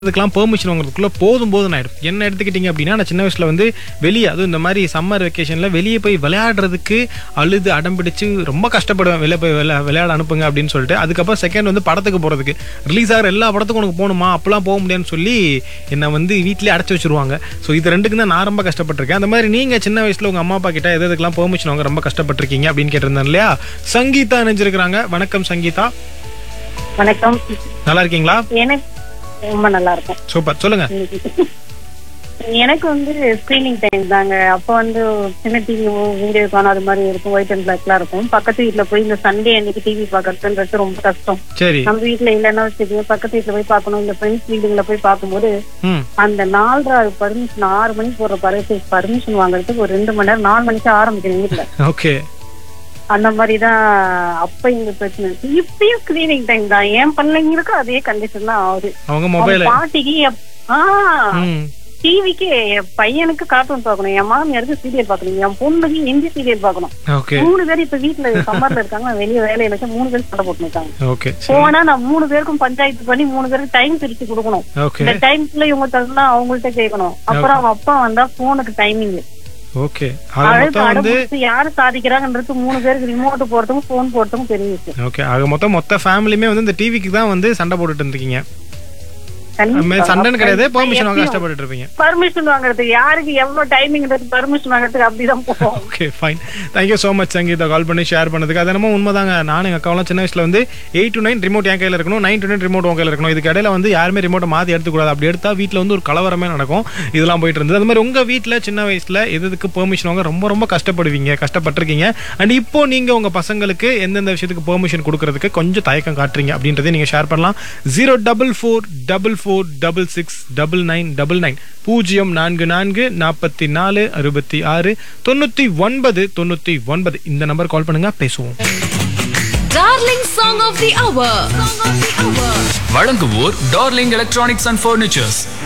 இதுக்கெல்லாம் பெர்மிஷன் வாங்குறதுக்குள்ள போதும் போதும் ஆயிடும் என்ன எடுத்துக்கிட்டீங்க அப்படின்னா நான் சின்ன வயசுல வந்து வெளியே அதுவும் இந்த மாதிரி சம்மர் வெக்கேஷன்ல வெளியே போய் விளையாடுறதுக்கு அழுது அடம் பிடிச்சு ரொம்ப கஷ்டப்படுவேன் வெளியே போய் விளையா விளையாட அனுப்புங்க அப்படின்னு சொல்லிட்டு அதுக்கப்புறம் செகண்ட் வந்து படத்துக்கு போறதுக்கு ரிலீஸ் ஆகிற எல்லா படத்துக்கும் உனக்கு போகணுமா அப்பெல்லாம் போக முடியாதுன்னு சொல்லி என்னை வந்து வீட்டிலே அடைச்சி வச்சிருவாங்க ஸோ இது ரெண்டுக்கு தான் நான் ரொம்ப கஷ்டப்பட்டிருக்கேன் அந்த மாதிரி நீங்க சின்ன வயசுல உங்க அம்மா அப்பா கிட்ட எது எதுக்கெல்லாம் பெர்மிஷன் வாங்க ரொம்ப கஷ்டப்பட்டிருக்கீங்க அப்படின்னு கேட்டிருந்தேன் இல்லையா சங்கீதா நினைச்சிருக்கிறாங்க வணக்கம் சங்கீதா வணக்கம் நல்லா இருக்கீங்களா எனக்கு ரொம்ப நல்லா இருக்கும் சூப்பர் சொல்லுங்க எனக்கு வந்து ஸ்கிரீனிங் டைம் தாங்க அப்ப வந்து சின்ன டிவி வீடியோ காணும் அது மாதிரி இருக்கும் ஒயிட் அண்ட் பிளாக்லாம் இருக்கும் பக்கத்து வீட்ல போய் இந்த சண்டே அன்னைக்கு டிவி பாக்குறதுன்றது ரொம்ப கஷ்டம் சரி நம்ம வீட்ல இல்லைன்னா வச்சுக்கோங்க பக்கத்து வீட்ல போய் பார்க்கணும் இந்த ஃப்ரெண்ட்ஸ் வீடுங்கள போய் பார்க்கும்போது ம் அந்த நாலரை பர்மிஷன் ஆறு மணிக்கு போடுற பரிசு பர்மிஷன் வாங்குறதுக்கு ஒரு ரெண்டு மணி நேரம் நாலு மணிக்கு ஆரம்பிக்கணும் வீட்ல ஓகே அந்த மாதிரி தான் அப்ப இந்த பிரச்சனை இருக்கு இப்பயும் ஸ்கிரீனிங் டைம் தான் என் பிள்ளைங்களுக்கும் அதே கண்டிஷன் தான் ஆகுது அவங்க அவங்க மொபைல் பாட்டிக்கு எப்- ஆ ம் டிவிக்கு என் பையனுக்கு கார்ட்டூன் பார்க்கணும் என் மாமியாருக்கு சீரியல் பார்க்கணும் என் பொண்ணுக்கு ஹிந்தி சீரியல் பார்க்கணும் ஓகே மூணு பேர் இப்ப வீட்டுல சம்மர்ல இருக்காங்க நான் வெளியே வேலையில வச்சு மூணு பேர் சண்டை போட்டு இருக்காங்க ஓகே போனா நான் மூணு பேருக்கும் பஞ்சாயத்து பண்ணி மூணு பேருக்கு டைம் பிரிச்சு கொடுக்கணும் ஓகே இந்த டைம்க்குள்ள இவங்க தரலாம் அவங்கள்ட்ட கேட்கணும் அப்புறம் அவங்க அப்பா வந்தா போனுக்கு டைமிங் ஓகே ஆக அழுது மொத்தம் வந்து அடம்பிடிச்சு யாரு சாதிக்கிறாங்கன்றது மூணு பேருக்கு ரிமோட் போறதுக்கும் போன் போறதுக்கும் பெரிய விஷயம் ஓகே ஆக மொத்தம் மொத்த ஃபேமிலியுமே வந்து இந்த டிவிக்கு தான் வந்து சண்டை போட்டுட்டு இருந்தீங்க கண்டிப்பா. சண்டைன்னு கிடையாது பெர்மிஷன் வாங்க எப்பயும் கஷ்டப்பட்டுட்டு இருப்பீங்க பர்மிஷன் வாங்குறதுக்கு யாருக்கு எவ்வளவு டைமிங்ன்றது பர்மிஷன் வாங்குறதுக்கு அப்படிதான் போவோம் okay fine thank you so much Sangeetha call பண்ணி ஷேர் பண்ணதுக்கு அது என்னமோ உண்மைதாங்க நானும் எங்கள் அக்காவெல்லாம் சின்ன வயசுல வந்து எயிட் டு நைன் ரிமோட் என் கையில் இருக்கணும் நைன் டு நைன் ரிமோட் உங்க கையில் இருக்கணும் இதுக்கு இடையில வந்து யாருமே ரிமோட்டை மாற்றி எடுத்துக்கூடாது அப்படி எடுத்தா வீட்டில் வந்து ஒரு கலவரமே நடக்கும் இதெல்லாம் போயிட்டு இருந்தது அது மாதிரி உங்கள் வீட்டில் சின்ன வயசில் எதுக்கு பெர்மிஷன் வாங்க ரொம்ப ரொம்ப கஷ்டப்படுவீங்க கஷ்டப்பட்டிருக்கீங்க அண்ட் இப்போ நீங்கள் உங்கள் பசங்களுக்கு எந்தெந்த விஷயத்துக்கு பெர்மிஷன் கொடுக்கறதுக்கு கொஞ்சம் தயக்கம் காட்டுறீங்க அப்படின்றதை நீங்கள் ஷேர் பண்ணலாம் zero double four double four double six double nine double nine பூஜ்ஜியம் நான்கு நான்கு நாற்பத்தி நாலு அறுபத்தி ஆறு தொண்ணூற்றி ஒன்பது தொண்ணூற்றி ஒன்பது இந்த நம்பர் கால் பண்ணுங்க பேசுவோம் darling song of the hour வழங்குவோர் டார்லிங் எலக்ட்ரானிக்ஸ் அண்ட் ஃபர்னிச்சர்ஸ்